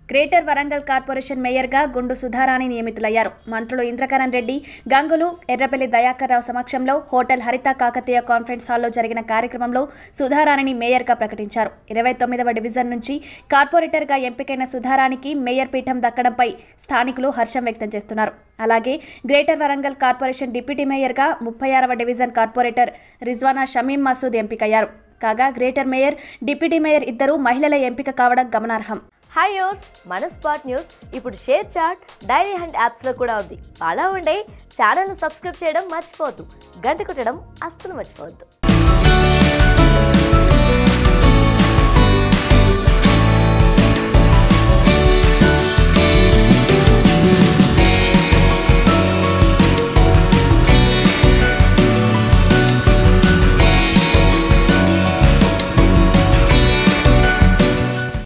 greater Warangal corporation మేయర్గా గుండు సుధారాణి నియమితులయ్యారు మంత్రులు ఇంద్రకరణ్ రెడ్డి గంగులు ఎర్రపల్లి దయాకర్ రావు సమక్షంలో హోటల్ హరిత కాకతీయ కాన్ఫరెన్స్ హాల్లో జరిగిన కార్యక్రమంలో సుధారాణిని మేయర్గా ప్రకటించారు ఇరవై తొమ్మిదవ డివిజన్ నుంచి కార్పొరేటర్గా ఎంపికైన సుధారాణికి మేయర్ పీఠం దక్కడంపై స్థానికులు హర్షం వ్యక్తం చేస్తున్నారు అలాగే గ్రేటర్ వరంగల్ కార్పొరేషన్ డిప్యూటీ మేయర్గా ముప్పై ఆరవ డివిజన్ కార్పొరేటర్ రిజ్వానా షమీం మసూద్ ఎంపికయ్యారు కాగా గ్రేటర్ మేయర్ డిప్యూటీ మేయర్ ఇద్దరు మహిళల ఎంపిక కావడం గమనార్హం హాయ్ యోర్స్ మన స్పాట్ న్యూస్ ఇప్పుడు షేర్ చాట్ డైలీ హండ్ యాప్స్లో కూడా ఉంది అలా ఉండే ఛానల్ను సబ్స్క్రైబ్ చేయడం మర్చిపోవద్దు గంట కొట్టడం అస్సలు మర్చిపోవద్దు